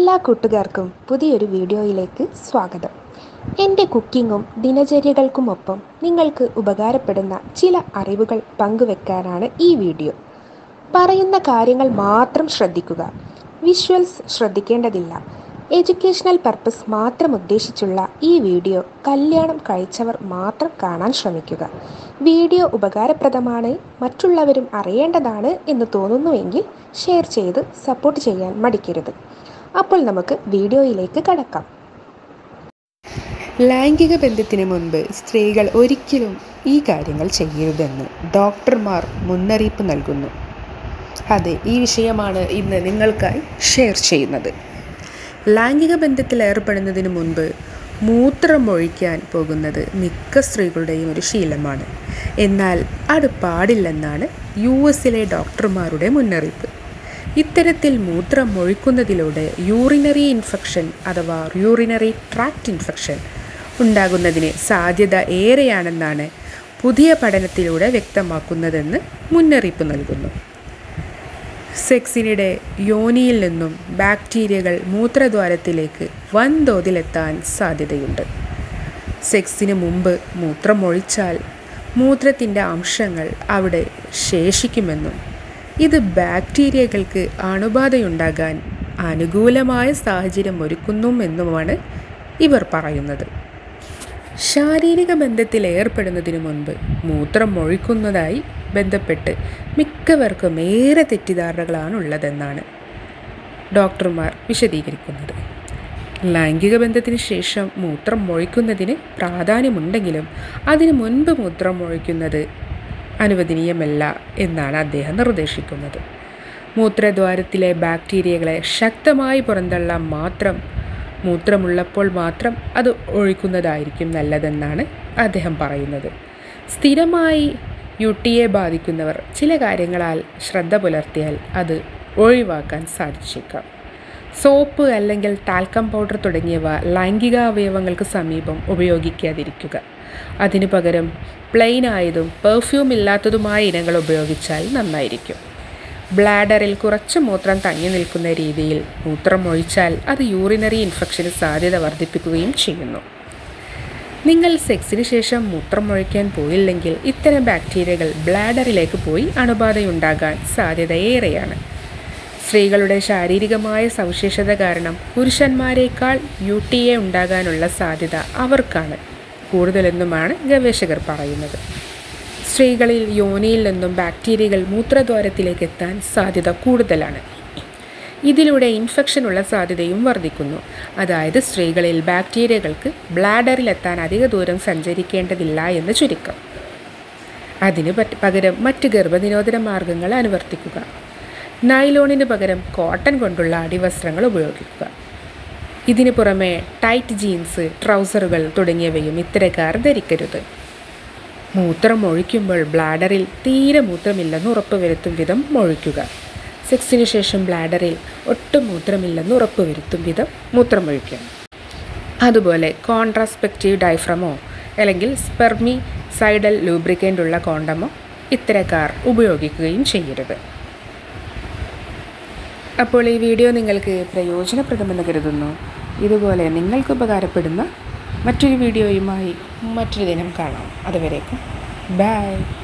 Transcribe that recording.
എല്ലാ കൂട്ടുകാർക്കും പുതിയൊരു വീഡിയോയിലേക്ക് സ്വാഗതം എൻ്റെ കുക്കിങ്ങും ദിനചര്യകൾക്കുമൊപ്പം നിങ്ങൾക്ക് ഉപകാരപ്പെടുന്ന ചില അറിവുകൾ പങ്കുവെക്കാനാണ് ഈ വീഡിയോ പറയുന്ന കാര്യങ്ങൾ മാത്രം ശ്രദ്ധിക്കുക വിഷ്വൽസ് ശ്രദ്ധിക്കേണ്ടതില്ല എഡ്യൂക്കേഷണൽ പർപ്പസ് മാത്രം ഉദ്ദേശിച്ചുള്ള ഈ വീഡിയോ കല്യാണം കഴിച്ചവർ മാത്രം കാണാൻ ശ്രമിക്കുക വീഡിയോ ഉപകാരപ്രദമാണ് മറ്റുള്ളവരും അറിയേണ്ടതാണ് എന്ന് തോന്നുന്നുവെങ്കിൽ ഷെയർ ചെയ്ത് സപ്പോർട്ട് ചെയ്യാൻ മടിക്കരുത് അപ്പോൾ നമുക്ക് വീഡിയോയിലേക്ക് കടക്കാം ലൈംഗിക ബന്ധത്തിന് മുൻപ് സ്ത്രീകൾ ഒരിക്കലും ഈ കാര്യങ്ങൾ ചെയ്യരുതെന്ന് ഡോക്ടർമാർ മുന്നറിയിപ്പ് നൽകുന്നു അതെ ഈ വിഷയമാണ് ഇന്ന് നിങ്ങൾക്കായി ഷെയർ ചെയ്യുന്നത് ലൈംഗിക ബന്ധത്തിൽ ഏർപ്പെടുന്നതിന് മുൻപ് മൂത്രമൊഴിക്കാൻ പോകുന്നത് മിക്ക സ്ത്രീകളുടെയും ഒരു ശീലമാണ് എന്നാൽ അത് പാടില്ലെന്നാണ് യു എസിലെ ഡോക്ടർമാരുടെ മുന്നറിയിപ്പ് ഇത്തരത്തിൽ മൂത്രം ഒഴിക്കുന്നതിലൂടെ യൂറിനറി ഇൻഫെക്ഷൻ അഥവാ യൂറിനറി ട്രാക്ട് ഇൻഫെക്ഷൻ ഉണ്ടാകുന്നതിന് സാധ്യത ഏറെയാണെന്നാണ് പുതിയ പഠനത്തിലൂടെ വ്യക്തമാക്കുന്നതെന്ന് മുന്നറിയിപ്പ് നൽകുന്നു സെക്സിനിടെ യോനിയിൽ നിന്നും ബാക്ടീരിയകൾ മൂത്രദ്വാരത്തിലേക്ക് വൻതോതിലെത്താൻ സാധ്യതയുണ്ട് സെക്സിന് മുമ്പ് മൂത്രമൊഴിച്ചാൽ മൂത്രത്തിൻ്റെ അംശങ്ങൾ അവിടെ ശേഷിക്കുമെന്നും ഇത് ബാക്ടീരിയകൾക്ക് അണുബാധയുണ്ടാകാൻ അനുകൂലമായ സാഹചര്യം ഒരുക്കുന്നുമെന്നുമാണ് ഇവർ പറയുന്നത് ശാരീരിക ബന്ധത്തിൽ ഏർപ്പെടുന്നതിന് മുൻപ് മൂത്രം ഒഴിക്കുന്നതായി ബന്ധപ്പെട്ട് മിക്കവർക്കും ഏറെ തെറ്റിദ്ധാരണകളാണ് ഉള്ളതെന്നാണ് ഡോക്ടർമാർ വിശദീകരിക്കുന്നത് ലൈംഗിക ബന്ധത്തിന് ശേഷം മൂത്രം ഒഴിക്കുന്നതിന് പ്രാധാന്യമുണ്ടെങ്കിലും അതിനു മുൻപ് മൂത്രം ഒഴിക്കുന്നത് അനുവദനീയമല്ല എന്നാണ് അദ്ദേഹം നിർദ്ദേശിക്കുന്നത് മൂത്രദ്വാരത്തിലെ ബാക്ടീരിയകളെ ശക്തമായി പുറന്തള്ളാൻ മാത്രം മൂത്രമുള്ളപ്പോൾ മാത്രം അത് ഒഴിക്കുന്നതായിരിക്കും നല്ലതെന്നാണ് അദ്ദേഹം പറയുന്നത് സ്ഥിരമായി യു ടി എ ബാധിക്കുന്നവർ ചില കാര്യങ്ങളാൽ ശ്രദ്ധ പുലർത്തിയാൽ അത് ഒഴിവാക്കാൻ സാധിച്ചേക്കാം സോപ്പ് അല്ലെങ്കിൽ ടാൽക്കം പൗഡർ തുടങ്ങിയവ ലൈംഗിക അവയവങ്ങൾക്ക് സമീപം ഉപയോഗിക്കാതിരിക്കുക അതിനു പകരം പ്ലെയിൻ ആയതും പെർഫ്യൂം ഇല്ലാത്തതുമായ ഇനങ്ങൾ ഉപയോഗിച്ചാൽ നന്നായിരിക്കും ബ്ലാഡറിൽ കുറച്ച് മൂത്രം തങ്ങി നിൽക്കുന്ന രീതിയിൽ മൂത്രം ഒഴിച്ചാൽ അത് യൂറിനറി ഇൻഫെക്ഷന് സാധ്യത വർദ്ധിപ്പിക്കുകയും ചെയ്യുന്നു നിങ്ങൾ സെക്സിന് ശേഷം മൂത്രമൊഴിക്കാൻ പോയില്ലെങ്കിൽ ഇത്തരം ബാക്ടീരിയകൾ ബ്ലാഡറിലേക്ക് പോയി അണുബാധയുണ്ടാകാൻ സാധ്യത ഏറെയാണ് സ്ത്രീകളുടെ ശാരീരികമായ സവിശേഷത കാരണം പുരുഷന്മാരെക്കാൾ യു ടി എ ഉണ്ടാകാനുള്ള സാധ്യത അവർക്കാണ് കൂടുതലെന്നുമാണ് ഗവേഷകർ പറയുന്നത് സ്ത്രീകളിൽ യോനിയിൽ നിന്നും ബാക്ടീരിയകൾ മൂത്രദ്വാരത്തിലേക്ക് എത്താൻ സാധ്യത കൂടുതലാണ് ഇതിലൂടെ ഇൻഫെക്ഷനുള്ള സാധ്യതയും വർദ്ധിക്കുന്നു അതായത് സ്ത്രീകളിൽ ബാക്ടീരിയകൾക്ക് ബ്ലാഡറിലെത്താൻ അധിക ദൂരം സഞ്ചരിക്കേണ്ടതില്ല എന്ന് ചുരുക്കം അതിന് പകരം മറ്റ് ഗർഭനിരോധന മാർഗങ്ങൾ അനുവർത്തിക്കുക നൈലോണിന് പകരം കോട്ടൺ കൊണ്ടുള്ള അടിവസ്ത്രങ്ങൾ ഉപയോഗിക്കുക ഇതിനു പുറമെ ടൈറ്റ് ജീൻസ് ട്രൗസറുകൾ തുടങ്ങിയവയും ഇത്തരക്കാർ ധരിക്കരുത് മൂത്രം ഒഴിക്കുമ്പോൾ ബ്ലാഡറിൽ തീരെ മൂത്രമില്ലെന്ന് ഉറപ്പുവരുത്തും വിധം ഒഴിക്കുക സെക്സിന് ശേഷം ബ്ലാഡറിൽ ഒട്ടും മൂത്രമില്ലെന്ന് ഉറപ്പുവരുത്തും വിധം മൂത്രമൊഴിക്കുക അതുപോലെ കോൺട്രാസ്പെക്റ്റീവ് ഡൈഫ്രമോ അല്ലെങ്കിൽ സ്പെർമി സൈഡൽ ലൂബ്രിക്കൻ്റ് ഉള്ള കോണ്ടമോ ഇത്തരക്കാർ ഉപയോഗിക്കുകയും ചെയ്യരുത് അപ്പോൾ ഈ വീഡിയോ നിങ്ങൾക്ക് പ്രയോജനപ്രദമെന്ന് കരുതുന്നു ഇതുപോലെ നിങ്ങൾക്ക് ഉപകാരപ്പെടുന്ന മറ്റൊരു വീഡിയോയുമായി മറ്റൊരു ദിനം കാണാം അതുവരേക്കും ബൈ